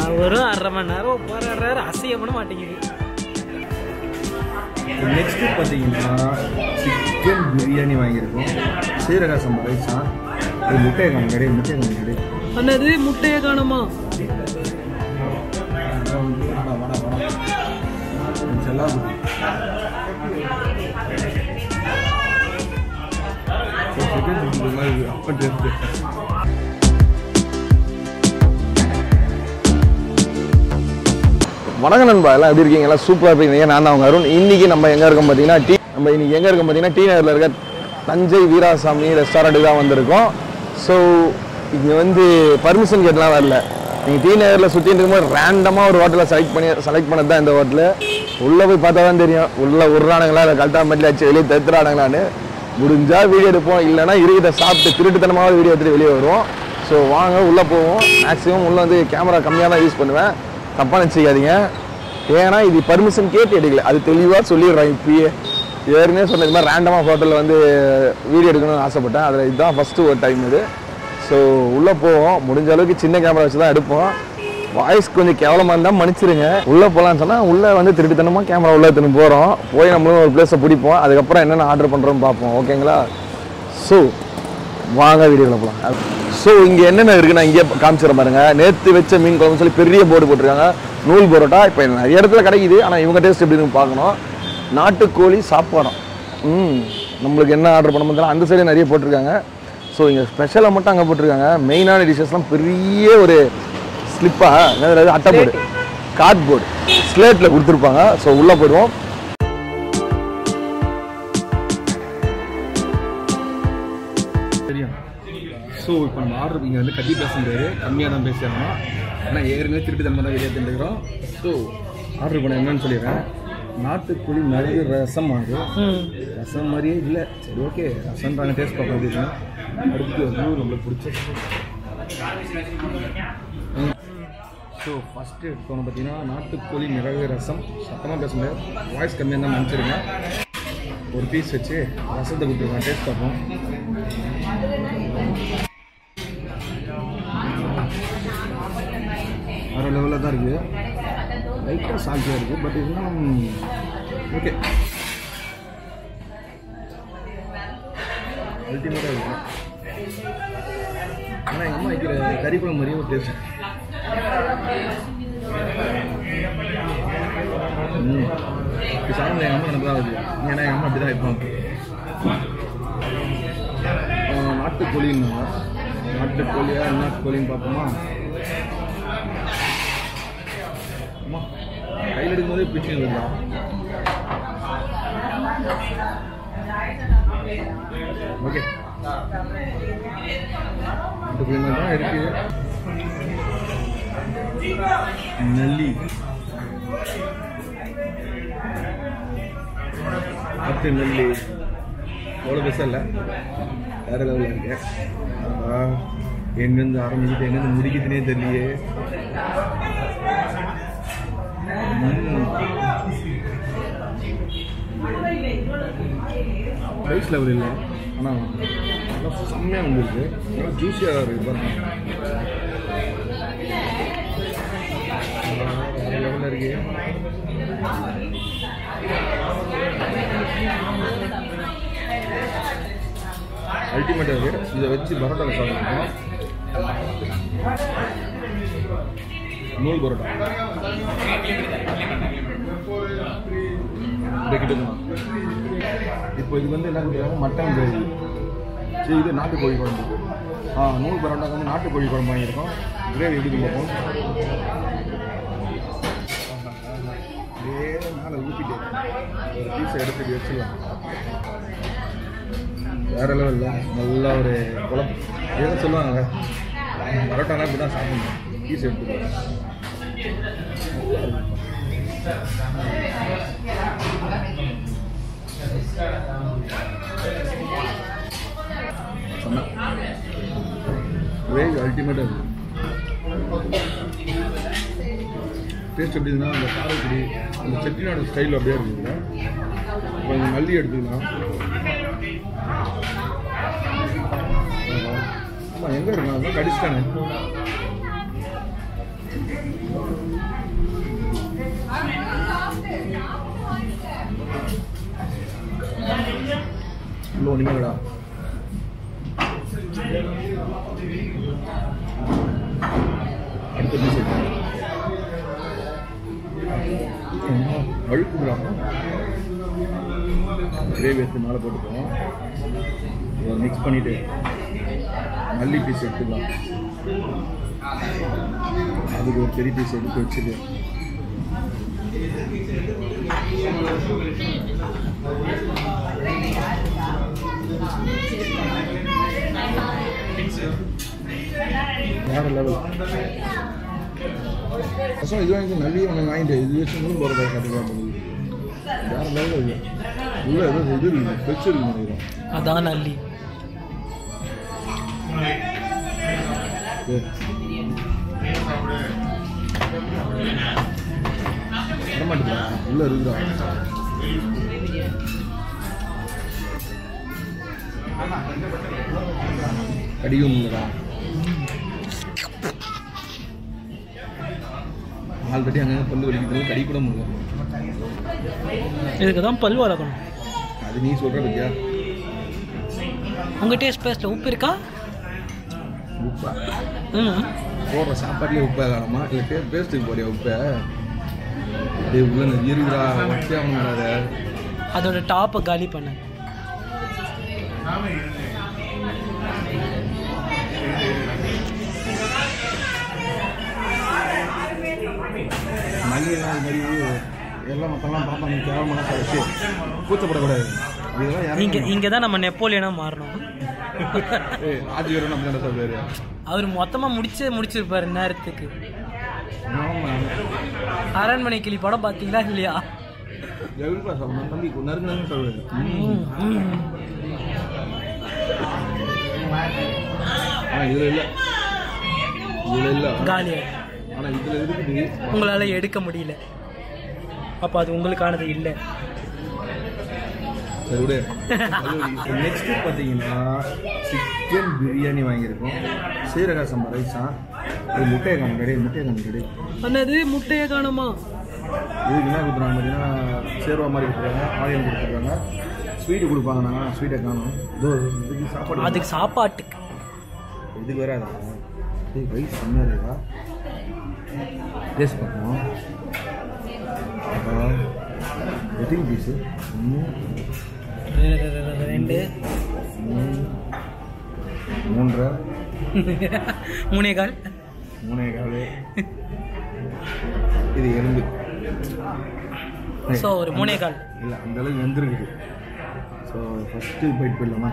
அவரும் அரை மணி நேரம் போராடுறாரு அசைய பண்ண மாட்டேங்குது நெக்ஸ்ட் பார்த்தீங்கன்னா சிக்கன் பிரியாணி வாங்கியிருக்கோம் சீரக சம்பா ரைஸா அது முட்டையை காணும் கிடையாது முட்டையை காணும் கிடையாது அண்ணது முட்டையை காணுமா செல்லாது சிக்கன் மாதிரி அப்போ டேஸ்ட்டு வணக்கம் நண்பா எல்லாம் எப்படி இருக்கீங்க எல்லாம் சூப்பராக இருக்கீங்க நான் தான் அவங்க அருண் இன்னைக்கு நம்ம எங்கே இருக்கோம் பார்த்தீங்கன்னா டீ நம்ம இன்னைக்கு எங்கே இருக்கோம் பார்த்தீங்கன்னா டி நகரில் இருக்க தஞ்சை வீராசாமி ரெஸ்டாரண்ட்டுக்கு தான் வந்திருக்கோம் ஸோ இங்கே வந்து பர்மிஷன் கேட்லாம் வரல நீங்கள் டி நகரில் சுற்றிட்டு இருக்கும்போது ரேண்டமாக ஒரு ஹோட்டலை செலக்ட் பண்ணி செலக்ட் பண்ணது தான் இந்த ஹோட்டலு உள்ளே போய் பார்த்தா தான் தெரியும் உள்ளே உருறானுங்களா இல்லை கல்ட்டா மட்டில் வச்சு வெளியே தத்துறானுங்களான்னு முடிஞ்சா வீடியோ எடுப்போம் இல்லைன்னா இருக்கிறத சாப்பிட்டு திருட்டுத்தனமாக வீடியோ எடுத்துட்டு வெளியே வருவோம் ஸோ வாங்க உள்ளே போவோம் மேக்ஸிமம் உள்ளே வந்து கேமரா கம்மியாக தான் யூஸ் பண்ணுவேன் தப்பாக நினச்சிக்காதீங்க ஏன்னா இது பர்மிஷன் கேட்டு எடுக்கல அது தெளிவாக சொல்லிடுறேன் இப்பயே ஏற்கனவே சொன்ன இது மாதிரி ரேண்டமாக ஹோட்டலில் வந்து வீடியோ எடுக்கணும்னு ஆசைப்பட்டேன் அதில் இதுதான் ஃபஸ்ட்டு ஒரு டைம் இது ஸோ உள்ளே போவோம் முடிஞ்ச அளவுக்கு சின்ன கேமரா வச்சு தான் எடுப்போம் வாய்ஸ் கொஞ்சம் கேவலமாக இருந்தால் மன்னிச்சிருங்க உள்ளே போகலான்னு சொன்னால் உள்ளே வந்து திருட்டுத்தனமாக கேமரா உள்ளே எடுத்துன்னு போகிறோம் போய் நம்மளும் ஒரு பிளேஸை பிடிப்போம் அதுக்கப்புறம் என்னென்ன ஆர்டர் பண்ணுறோன்னு பார்ப்போம் ஓகேங்களா ஸோ வாங்க வீடியோவில் போகலாம் ஸோ இங்கே என்னென்ன இருக்குது நான் இங்கே காமிச்சிடறேன் பாருங்க நேற்று வச்ச மீன் குழம்பு சொல்லி பெரிய போர்டு போட்டிருக்காங்க நூல் பரோட்டா இப்போ நிறைய இடத்துல கிடைக்குது ஆனால் இவங்க டேஸ்ட் எப்படின்னு பார்க்கணும் நாட்டுக்கோழி சாப்பாடம் ம் நம்மளுக்கு என்ன ஆர்டர் பண்ண முடியல அந்த சைடு நிறைய போட்டிருக்காங்க ஸோ இங்கே ஸ்பெஷலாக மட்டும் அங்கே போட்டிருக்காங்க மெயினான டிஷ்ஷஸ்லாம் பெரிய ஒரு ஸ்லிப்பாக என்னது அட்டை போர்டு கார்ட் போர்டு ஸ்லேட்டில் கொடுத்துருப்பாங்க ஸோ உள்ளே போயிடுவோம் தெரியும் ஸோ இப்போ நம்ம ஆர்டர் இங்கே வந்து கட்டி பேச முடியாது கம்மியாக தான் பேசுகிறோம் ஆனால் ஏற்கனவே திருட்டு தன்மை தான் வெளியே தந்துக்கிறோம் ஸோ ஆர்டர் பண்ண என்னன்னு சொல்லிடுறேன் நாட்டுக்கோழி நிறைய ரசம் ஆகுது ரசம் மாதிரியே இல்லை சரி ஓகே ரசம்ன்றாங்க டேஸ்ட் பார்க்க அப்படின்னு அடுத்து வந்து நம்மளுக்கு பிடிச்ச ஸோ ஃபஸ்ட்டு எடுத்தோன்னு பார்த்தீங்கன்னா நாட்டுக்கோழி மிளகு ரசம் சத்தமாக பேச முடியாது வாய்ஸ் கம்மியாக தான் நினச்சிருங்க ஒரு பீஸ் வச்சு ரசத்தை கொடுத்துருக்கோம் டேஸ்ட் பார்ப்போம் வேறு லெவலில் தான் இருக்குது லைட்டாக சால்ட்டியாக இருக்குது பட் இருந்தாலும் ஓகே அல்டிமேட்டாக இருக்குது ஆனால் எங்கள் அம்மா வைக்கிற கறி குழம்பு மாதிரியே ஒரு டேஸ்ட் ம் இப்போ சாப்பிட எங்கள் அம்மா எனக்கு தான் வருது ஏன்னா எங்கள் அம்மா அப்படி தான் வைப்பாங்க ஆஹ் நாட்டுக்கோழின்னு நாட்டுக்கோழியா என்ன கோழின்னு பார்ப்போமா அம்மா கையில் எடுக்கும்போதே பிடிச்சி இருக்குதா ஓகே நாட்டுக்கோழி மாதிரி தான் இருக்கு நல்லி பத்து நெல்லி எவ்வளோ பெருசாக இல்லை வேற லெவலில் இருக்கு ஆஹா, எங்கேருந்து ஆரம்பிச்சுட்டு எங்கேருந்து முடிக்குதுனே தெரியலையே ரைஸ் லெவல் இல்லை ஆனால் நல்லா செம்மையாக வந்துருக்கு நல்லா ஜூஸியாக இருக்குது பாருங்க ஆஹா, வேற லெவலில் இருக்கு அல்டிமேட்டாக இருக்குது இதை வச்சு பரோட்டாவில் சாப்பிடணும் நூல் பரோட்டா இந்த கிட்ட தான். இப்போ இது வந்து என்ன கொடுக்குறாங்க மட்டன் கிரேவி சரி இது நாட்டுக்கோழி குழம்பு ஆ நூல் பரோட்டாக்கு வந்து நாட்டுக்கோழி குழம்பு வாங்கியிருக்கோம் கிரேவி எப்படி பார்ப்போம் அப்படியே மேலே ஊற்றிட்டு ஒரு பீஸை எடுத்து இப்படி வச்சிடலாம் வேற லெவலில் நல்லா ஒரு குழம்பு ஏதோ சொல்லுவாங்க பரோட்டானா இப்படி தான் சாப்பிடணும் பீஸ் எடுத்துக்கலாம் சொன்னேன் கிரேவி அல்டிமேட்டாக இருக்குது டேஸ்ட் எப்படி இருக்குன்னா அந்த காரைக்குடி அந்த செட்டிநாடு ஸ்டைல் அப்படியே இருக்குங்க கொஞ்சம் மல்லி எடுத்துக்கலாம் ஆமாம் எங்கே இருக்கும் அதான் கடிச்சிட்டானே ஒன்றுமே இல்லடா அடுத்த பீஸ் அழுக்குறாங்க கிரேவி எடுத்து மேலே போட்டுப்போம் இதை மிக்ஸ் பண்ணிவிட்டு மல்லி பீஸ் எடுத்துக்கலாம் அதுக்கு ஒரு பெரிய பீஸ் எடுத்து வச்சுட்டு வேற லெவல் கஷ்டம் இது வாங்கி நல்லி ஒன்று வாங்கிட்டு இது வச்சு மூணு போகிறத கற்றுக்கலாம் வேற லெவல் இது உள்ள ஏதோ இது இருக்குது பெச்சு இருக்கு நினைக்கிறேன் அதான் நல்லி ஏ. வரமாட்டேங்குதா உள்ள இருக்குதா கடிக்கும் இல்லடா ஆல்ரெடி அங்கே பல்லு வலிக்கிறது கடி கூட முடியல இதுக்கு தான் பல் வளர்க்கணும் அது நீ சொல்ற பத்தியா உங்கள் டேஸ்ட் பேஸ்ட்டில் உப்பு இருக்கா உப்பா ம் போடுற சாப்பாட்டுலேயே உப்பை காணுமா இல்லை டே பேஸ்ட்டுக்கு போறியா உப்பை டேய் உள்ள நிறைய இருக்குடா வச்சியாம அதோட டாப்பை காலி பண்ண மல்லியெல்லாம் இது மாதிரி எல்லாம் மற்றெல்லாம் பார்ப்பாங்க கேவலமான வச்சு கூச்சப்படக்கூடாது இதெல்லாம் யாரும் இங்கே இங்கே தான் நம்ம நெப்போலியனாக மாறணும் ஏய் ஆஜிவரன் அப்படி என்ன சொல்றாரு அவர் மொத்தமாக முடிச்சே முடிச்சிருப்பாரு நேரத்துக்கு ஆமா அரண்மனை கிளி படம் பார்த்தீங்களா இல்லையா எவ்வளோ சொல்லணும் தம்பி நறுக்கு நறுக்கு சொல்றாரு ம், ம். ஆனால் இதில் இல்லை இதில் இல்லை காலியா ஆனால் இதில் இருக்குது உங்களால் எடுக்க முடியல அப்போ அது உங்களுக்கானது இல்லை சரி விடு நெக்ஸ்ட் பார்த்தீங்கன்னா சிக்கன் பிரியாணி வாங்கியிருக்கோம் சீரக சம்பா ரைஸா இது முட்டையை காணும் கடை முட்டையை காணும் கடை என்னது முட்டையை காணுமா இதுக்கு என்ன கொடுத்துறாங்க பார்த்தீங்கன்னா சேர்வா மாதிரி கொடுத்துருக்காங்க ஆனியன் கொடுத்துருக்காங்க ஸ்வீட்டு கொடுப்பாங்க நாங்கள் ஸ்வீட்டை காணும் இதோ இதுக்கு சாப்பாடு அதுக்கு சாப்பாட்டுக்கு இதுக்கு வராதா இது ரைஸ் செம்மையாக இருக்கா டேஸ்ட் பார்ப்போம் அப்புறம் எத்தனை பீஸு ஒன்று ரெ- ரெ- ரெ- ரெ- ரெண்டு மூணு மூன்றரை மூணே கால் மூணே காலு இது எலும்பு ஸோ ஒரு மூணே கால் இல்லை அந்த அளவுக்கு வெந்திருக்குது ஸோ ஃபஸ்ட்டு பைட் போயிடலாமா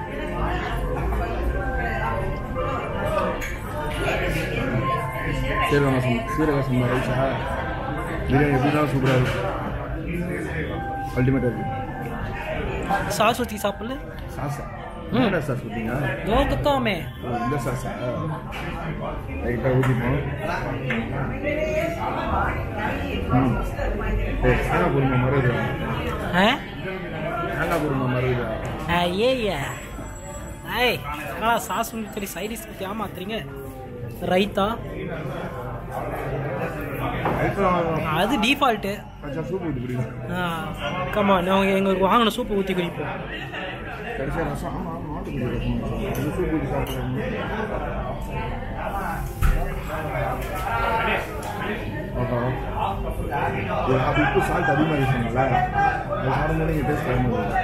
சீரக சம் சீரக சம்பா ரைஸா பிரியாணி எப்படி தான் சூப்பராக இருக்கும் அல்டிமேட்டாக இருக்குது சாஸ் ஊற்றி சாப்பிடல சாஸா ம். என்னடா சாஸ் ஊற்றிங்க லோகத்தாமே ஓ, இந்த சாஸா லைட்டாக ஊற்றிப்போம் ம் ஏய் தேங்காய் பொறுமை மறுதா ஆ தேங்காய் பொறுமை மறுதா ஐயா ஐய் ஆ சாஸ் சொல்லி சைடிஸ் ஊற்றி ஏமாத்துறீங்க ரைத்தா அது டிஃபால்ட்டு கச்சா சூப் ஊற்றி குடிக்கலாம் கம்மா நாங்கள் எங்களுக்கு வாங்கின சூப்பை ஊற்றி குடிப்போம் கடைசியாக ரசம் ஆமாம் ஆமாம் ஆட்டுக்குடி ரசம் அது சூப் ஊற்றி சாப்பிட்றாங்க ஓகே இது அது உப்பு சால்ட் அதிகமாக யூஸ் பண்ணல அது சாப்பிடும்போது நீங்கள் டேஸ்ட் பண்ண முடியாது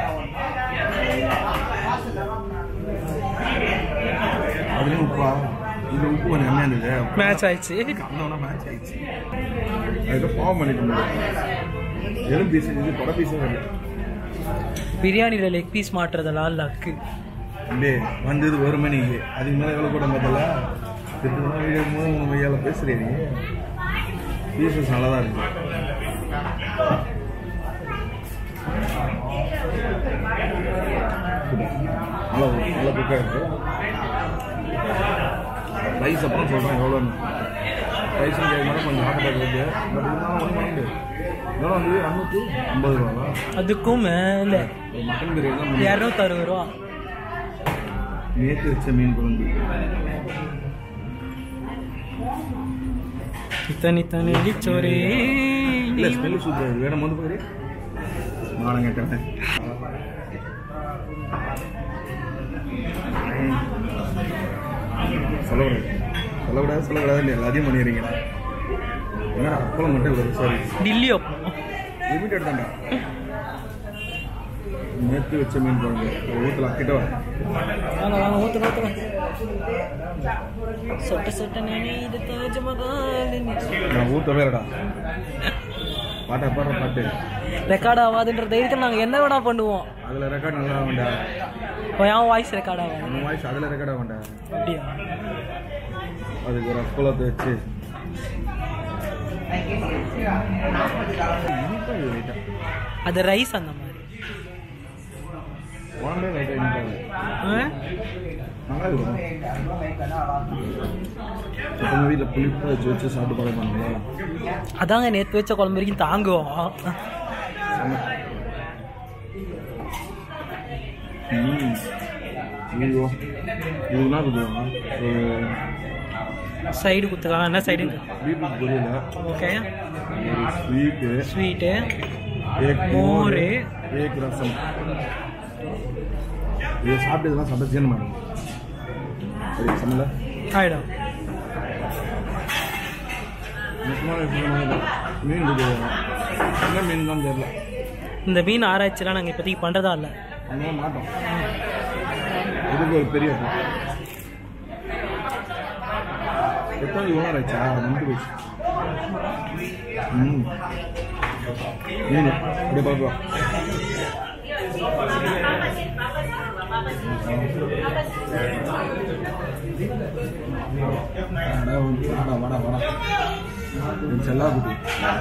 அதுலேயும் உப்பா இது உப்பு கொஞ்சம் கம்மியாக இருந்தது மேட்ச் ஆயிடுச்சு கம்மியாக மேட்ச் ஆயிடுச்சு அதுக்கு பாவம் பண்ணிட்டு முடியும் எலும் பீஸ் இது கொடை பீஸும் வரல பிரியாணியில் லெக் பீஸ் மாட்டுறதெல்லாம் லக்கு டே வந்தது ஒரு மணிக்கு அதுக்கு மேலே எவ்வளோ கூட பார்த்தல திட்டு வீடியோ மூணு மூணு மையால பேசுகிறீங்க பீசஸ் நல்லா தான் இருக்கு நல்லா நல்லா குக்காக இருக்கு ரைஸ் அப்புறம் சொல்கிறேன் எவ்வளோன்னு ரைஸும் கேட்க மாதிரி கொஞ்சம் ஹார்ட் அட்டாக் வருது பட் இருந்தாலும் ஒன்றும் பண்ண முடியாது எவ்வளோ வந்து அறுநூற்றி ஐம்பது ரூபாவா அதுக்கும் மேலே ஒரு மட்டன் பிரியாணி தான் முடியும். இரநூத்தி அறுபது ரூபா நேற்று வச்ச மீன் குழம்பு இத்தனி தனி சோரே இல்லை ஸ்மெல் சூப்பர் இருக்கு வேணும் வந்து பாரு மானம் கேட்டேன் சொல்லக்கூடாது சொல்லக்கூடாது சொல்லக்கூடாது எல்லாத்தையும் பண்ணிடுறீங்க ஏன்னா அப்பளம் மட்டும் இவ்வளோ சாரி டில்லி அப்போ லிமிட்டட் தான்டா நேற்று வச்ச மீன் குழம்பு ஊற்றலாம் கிட்ட வா வாங்க வாங்க ஊத்துற ஊத்துற சொட்ட சொட்ட நினைது தாஜ்மஹால் நான் ஊற்றவே இல்லடா பாட்டா பாடுற பாட்டு ரெக்கார்ட் ஆகாதுன்ற தைரியத்தில் நாங்கள் என்ன வேணா பண்ணுவோம் அதில் ரெக்கார்ட் நல்லா வேண்டாம் இப்போ என் வாய்ஸ் ரெக்கார்ட் ஆகாது உன் வாய்ஸ் அதில் ரெக்கார்ட் வேண்டாம் அப்படியா அதுக்கு ஒரு அப்பளத்தை வச்சு இனிப்பா இது லைட்டா. அது ரைஸ் அந்த மாதிரி குழம்பே லைட்டா இனிப்பாகுது. ஆ? நல்லா இருக்கும் எப்பவுமே வீட்டில் புளிப்பாக வச்சு வச்சு சாப்பிட்டு பழம் பண்ணுங்களா அதாங்க நேற்று வச்ச குழம்பு வரைக்கும் தாங்குவோம் ம் ஐயோ இதுனா கொடுத்துருவாங்க ஒரு சைடு குத்துக்கலாம் என்ன சைடு பீட்ரூட் பொரியல ஓகே ஒரு ஸ்வீட்டு ஸ்வீட்டு ஏக் மோர். ஏக் ரசம் இதை சாப்பிட்டதுலாம் சாப்பிட்டு ஜீரணம் ஆகும் சரி சமையல ஆயிடும் முக்கியமான விஷயம் என்னது? மீன் இது என்ன மீன் தான் தெரியல இந்த மீன் ஆராய்ச்சிலாம் நாங்கள் இப்போதைக்கு பண்ணுறதா இல்லை அங்கே மாட்டோம் இதுக்கு ஒரு பெரிய பூ. எத்தனை இவ்வளோ ஆயிடுச்சா நம்பி போச்சு ம் மீன் இப்படி பார்க்கலாம் வாடா, வாடா, வாடா, வாடா. என் செல்லா குட்டி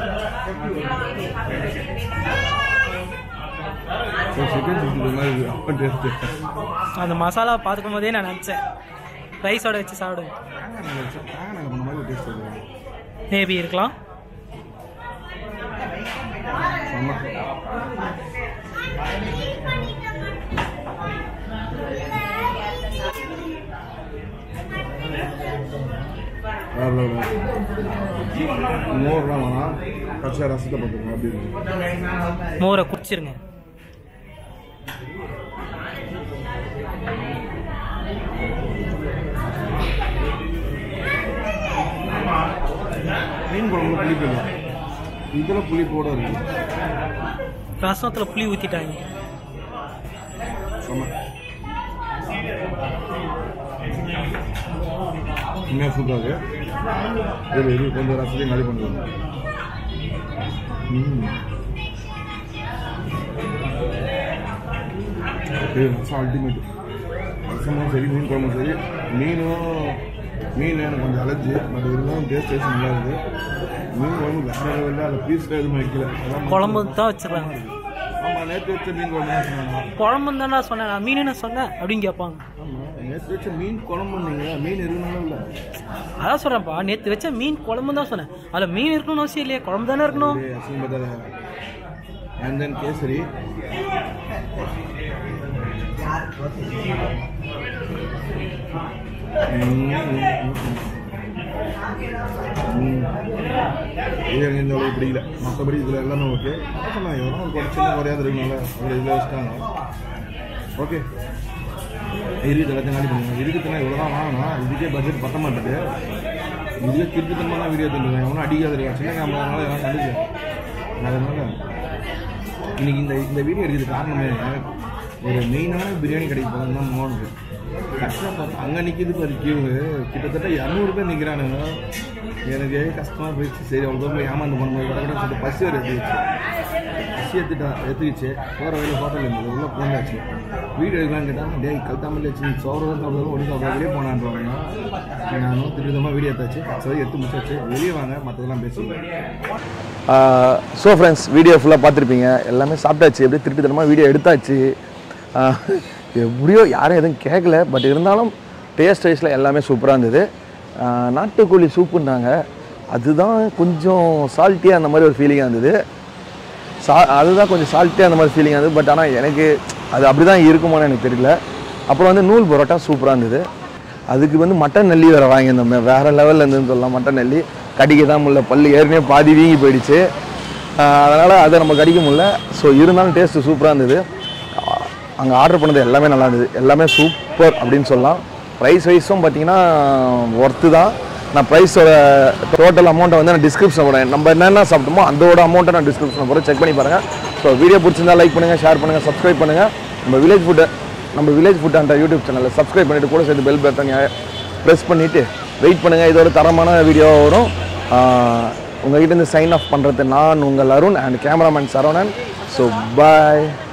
சிக்கன் சிக்ஸ்டி மாதிரி அப்போ டேஸ்ட்டு அந்த மசாலா பார்த்துக்கும் போதே நான் நினச்சேன் ரைஸோட வச்சு சாப்பிடுவேன் நாங்கள் பண்ண மாதிரி டேஸ்ட் வருது மேபி இருக்கலாம் ஆமாம் மோர்லாம் வேணாம் பச்சை ரசத்தை பார்த்துக்கோங்க அப்படி இருக்கு மோரை குடிச்சிருங்க மீன் குழம்பு புளிப்பு இல்லை இதில் புளிப்போட இருக்கு ரசத்தில் புளி ஊற்றிட்டாங்க செம்ம உண்மையாக சூப்பராக இருக்கு இது இது கொஞ்சம் ரசத்தையும் காலி பண்ணுவாங்க ம் இது ரசம் அல்டிமேட் ரசமும் சரி மீன் குழம்பும் சரி மீனும் மீன் எனக்கு கொஞ்சம் அலர்ஜி பட் இருந்தாலும் டேஸ்ட் டேஸ்ட் நல்லா இருக்குது மீன் குழம்பு வேற லெவலில் அதில் பீஸில் எதுவும் வைக்கல அதான் குழம்பு தான் வச்சிருக்காங்க ஆமாம் நேற்று வச்ச மீன் குழம்பு தான் சொன்னாங்க குழம்புன்னு தான் நான் சொன்னேன் நான் மீன் சொன்னேன் அப்படின்னு கேட்பாங்க ஆமாம் நேற்று வச்ச மீன் குழம்பு நீங்கள் மீன் இருக்கணும் இல்லை அதான் சொல்கிறேன்ப்பா நேற்று வச்ச மீன் குழம்பு தான் சொன்னேன் அதில் மீன் இருக்கணும்னு அவசியம் இல்லையே குழம்பு தானே இருக்கணும் அசிங்கப்பட்ட அண்ட் தென் கேசரி இது எனக்கு இந்த அளவுக்கு பிடிக்கல மற்றபடி இதில் எல்லாமே ஓகே சொன்னாங்க எவ்வளோ ஒரு சின்ன குறையாது இருக்குனால அதில் இதில் வச்சுட்டாங்க ஓகே இருக்குது எல்லாத்தையும் காலி பண்ணுங்க இருக்குதுன்னா இவ்வளோ தான் வாங்கணும் இதுக்கே பட்ஜெட் பத்த மாட்டேது இதுவே திருப்பித்தனமான வீடியோ தந்துருவேன் எவனும் அடிக்காது இருக்கா சின்ன கேமரானால எல்லாம் கண்டுச்சு அதனால இன்னைக்கு இந்த இந்த வீடியோ எடுக்கிறது காரணமே ஒரு மெயினான பிரியாணி கடைக்கு போகிறது தான் மோனுக்கு கஷ்டம் பார்த்தா அங்கே நிற்கிது பாரு கியூ கிட்டத்தட்ட இரநூறு பேர் நிற்கிறானுங்க எனக்கு கஷ்டமாக போயிடுச்சு சரி அவ்வளோ தூரம் போய் ஏமாந்து பண்ணும்போது கடை கடை சொல்லிட்டு பசி வர எடுத்துக்கிச்சு பசி எடுத்துட்டா எடுத்துக்கிச்சு போகிற வழியில் ஹோட்டல் இருந்தது உள்ளே போந்தாச்சு வீடு எடுக்கலான்னு கேட்டால் டேய் கல்தாமல் வச்சு நீ சோறு தான் சாப்பிடுறது ஒன்று சாப்பிட வெளியே போனான்றவாங்க நானும் திருவிதமாக வீடியோ எடுத்தாச்சு சரி எடுத்து முடிச்சாச்சு வெளியே வாங்க மற்றதெல்லாம் பேசுவேன் ஸோ ஃப்ரெண்ட்ஸ் வீடியோ ஃபுல்லாக பார்த்துருப்பீங்க எல்லாமே சாப்பிட்டாச்சு எப்படியே திருப்பி தரமாக வீடியோ எடுத்தாச்சு ஆஹ் எப்படியோ யாரும் எதுவும் கேட்கல பட் இருந்தாலும் டேஸ்ட் வைஸில் எல்லாமே சூப்பராக இருந்தது ஆஹ் நாட்டுக்கோழி சூப்புன்னாங்க அதுதான் கொஞ்சம் சால்ட்டியாக அந்த மாதிரி ஒரு ஃபீலிங்காக இருந்தது சா அதுதான் கொஞ்சம் சால்ட்டியாக அந்த மாதிரி ஃபீலிங் இருந்தது பட் ஆனால் எனக்கு அது அப்படி தான் இருக்குமோன்னு எனக்கு தெரியல அப்புறம் வந்து நூல் பரோட்டா சூப்பராக இருந்தது அதுக்கு வந்து மட்டன் நெல்லி வேறு வாங்கியிருந்தோம் வேறு லெவலில் இருந்ததுன்னு சொல்லலாம் மட்டன் நெல்லி கடிக்க தான் முடியல பல்லு ஏற்கனவே பாதி வீங்கி போயிடுச்சு அதனால் அதை நம்ம கடிக்க முடியல ஸோ இருந்தாலும் டேஸ்ட்டு சூப்பராக இருந்தது அங்கே ஆர்டர் பண்ணது எல்லாமே நல்லா இருந்தது எல்லாமே சூப்பர் அப்படின்னு சொல்லலாம் ப்ரைஸ் வைஸும் பார்த்தீங்கன்னா ஒர்த்து தான் நான் ப்ரைஸோட டோட்டல் அமௌண்ட்டை வந்து நான் டிஸ்கிரிப்ஷன் போடுறேன் நம்ம என்னென்ன சாப்பிட்டோமோ அதோட அமௌண்ட்டை நான் டிஸ்கிரிப்ஷன் போடுறேன் செக் பண்ணி பாருங்கள் ஸோ வீடியோ பிடிச்சிருந்தா லைக் பண்ணுங்கள் ஷேர் பண்ணுங்கள் சப்ஸ்கிரைப் பண்ணுங்கள் நம்ம வில்லேஜ் ஃபுட்டு நம்ம வில்லேஜ் ஃபுட் அந்த யூடியூப் சேனலில் சப்ஸ்கிரைப் பண்ணிட்டு கூட சேர்த்து பெல் பட்டன் ப்ரெஸ் பண்ணிவிட்டு வெயிட் பண்ணுங்கள் இதோட தரமான வீடியோ வரும் ஆஹ் உங்ககிட்ட இருந்து சைன் ஆஃப் பண்ணுறது நான் உங்கள் Arun and cameraman Saravanan so bye